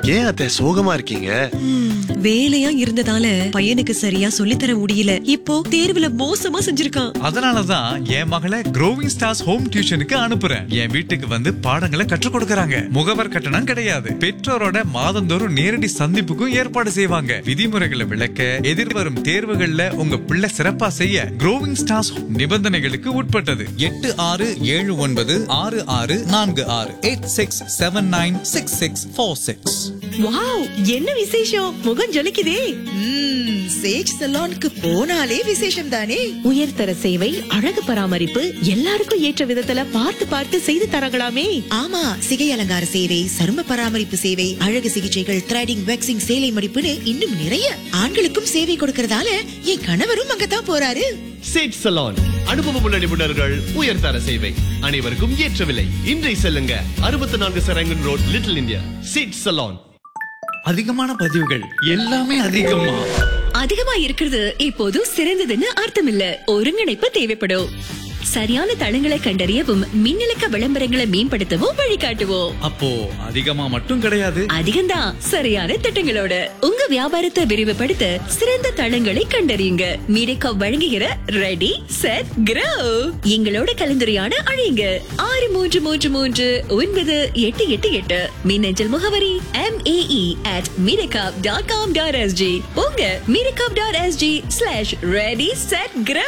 ஏன் அத்தை சோகமா இருக்கீங்க வேலையா இருந்ததால பையனுக்கு சரியா சொல்லித்தர முடியல இப்போ தேர்வுல மோசமா செஞ்சிருக்கான் அதனாலதான் என் மகளை க்ரோவிங் ஸ்டார்ஸ் ஹோம் டியூஷனுக்கு அனுப்புறேன் என் வீட்டுக்கு வந்து பாடங்களை கற்றுக் கொடுக்கறாங்க முகவர் கட்டணம் கிடையாது பெற்றோரோட மாதந்தோறும் நேரடி சந்திப்புக்கும் ஏற்பாடு செய்வாங்க விதிமுறைகளை விளக்க எதிர்வரும் தேர்வுகள்ல உங்க பிள்ளை சிறப்பா செய்ய க்ரோவிங் ஸ்டார்ஸ் நிபந்தனைகளுக்கு உட்பட்டது எட்டு ஆறு ஏழு ஒன்பது ஆறு ஆறு நான்கு ஆறு eight six seven nine six six four six wow என்ன விசேஷம் முகம் ஜொலிக்குதே ம்ம், சேஜ் சலூனுக்கு போனாலே விசேஷம் தானே உயர்தர சேவை அழகு பராமரிப்பு எல்லாருக்கும் ஏற்ற விதத்துல பார்த்து பார்த்து செய்து தரங்களாமே ஆமா சிகை அலங்கார சேவை சரும பராமரிப்பு சேவை அழகு சிகிச்சைகள் த்ரெடிங் வேக்சிங் சேலை மடிப்புன்னு இன்னும் நிறைய ஆண்களுக்கும் சேவை கொடுக்கறதால என் கணவரும் அங்கதான் போறாரு சேட் சலான் அனுபவமுள்ள நிபுணர்கள் உயர்தர சேவை அனைவருக்கும் ஏற்ற விலை இன்றை செல்லுங்க அறுபத்தி நான்கு சரங்கன் ரோட் லிட்டில் இந்தியா சேட் சலான் அதிகமான பதிவுகள் எல்லாமே அதிகமா அதிகமா இருக்கிறது இப்போது சிறந்ததுன்னு அர்த்தம் இல்ல ஒருங்கிணைப்பு தேவைப்படும் சரியான தளங்களை கண்டறியவும் மின்னலுக்க விளம்பரங்களை மேம்படுத்தவும் வழிகாட்டுவோம் அப்போ அதிகமா மட்டும் கிடையாது அதிகம்தான் சரியான திட்டங்களோட உங்க வியாபாரத்தை விரிவுபடுத்த சிறந்த தளங்களை கண்டறியுங்க மீடிகா வழங்குகிற ரெடி செட் கிரோ எங்களோட கலந்துரையாட அழையுங்க ஆறு மூன்று மூன்று மூன்று ஒன்பது எட்டு எட்டு எட்டு மின்னஞ்சல் முகவரி M AE at Mediacorp dot com dot SG உங்க Mediacorp dot SG slash ready set grow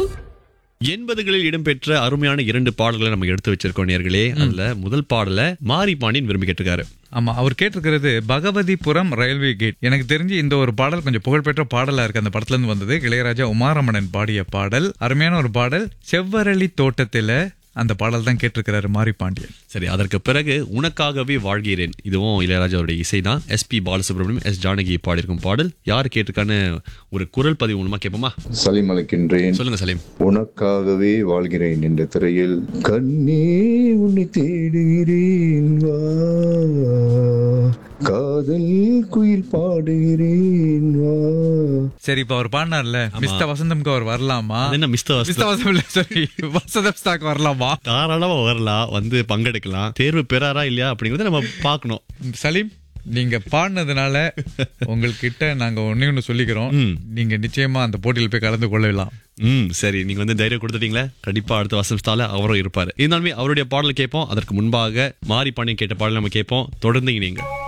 எண்பதுகளில் இடம்பெற்ற அருமையான இரண்டு பாடல்களை நம்ம எடுத்து வச்சிருக்கோம் நேர்களே அதுல முதல் பாடல மாரி பாண்டியன் விரும்பி கேட்டிருக்காரு ஆமா அவர் கேட்டிருக்கிறது பகவதிபுரம் ரயில்வே கேட் எனக்கு தெரிஞ்சு இந்த ஒரு பாடல் கொஞ்சம் புகழ்பெற்ற பாடலா இருக்கு அந்த படத்துல இருந்து வந்தது இளையராஜா உமாரமணன் பாடிய பாடல் அருமையான ஒரு பாடல் செவ்வரளி தோட்டத்தில அந்த பாடல் தான் கேட்டிருக்கிறாரு மாரி பாண்டியன் சரி அதற்கு பிறகு உனக்காகவே வாழ்கிறேன் இதுவும் இளையராஜாவுடைய இசை தான் எஸ்பி பாலசுப்ரமணியம் எஸ் ஜானகி பாடியிருக்கும் பாடல் யார் கேட்டிருக்கான்னு ஒரு குரல் பதிவு மூலமா கேட்போமா சலீம் அழைக்கின்றேன் சொல்லுங்க சலீம் உனக்காகவே வாழ்கிறேன் என்ற திரையில் கண்ணே உன்னை தேடுகிறேன் வா காதல் குயில் பாடுகிறேன் வா சரி இப்ப அவர் பாடினார்ல மிஸ்டர் வசந்தம்க்கு அவர் வரலாமா அது என்ன மிஸ்டர் மிஸ்டர் வசந்தம் இல்ல சரி வசந்தம் ஸ்டாக் வரலாமா தாராளமா வரலாம் வந்து பங்கெடுக்கலாம் தேர்வு பெறாரா இல்லையா அப்படிங்கறத நம்ம பார்க்கணும் சலீம் நீங்க பாடினதுனால உங்ககிட்ட நாங்க ஒண்ணே ஒண்ணு சொல்லிக்கிறோம் ம். நீங்க நிச்சயமா அந்த போட்டியில் போய் கலந்து கொள்ளலாம் ம் சரி நீங்க வந்து தைரியம் கொடுத்துட்டீங்களே கண்டிப்பா அடுத்த வசம்ஸ்தால அவரும் இருப்பாரு இருந்தாலுமே அவருடைய பாடல் கேட்போம் அதற்கு முன்பாக மாரி பாண்டியன் கேட்ட பாடல் நம்ம கேட்போம் தொடர்ந்து இணைங்க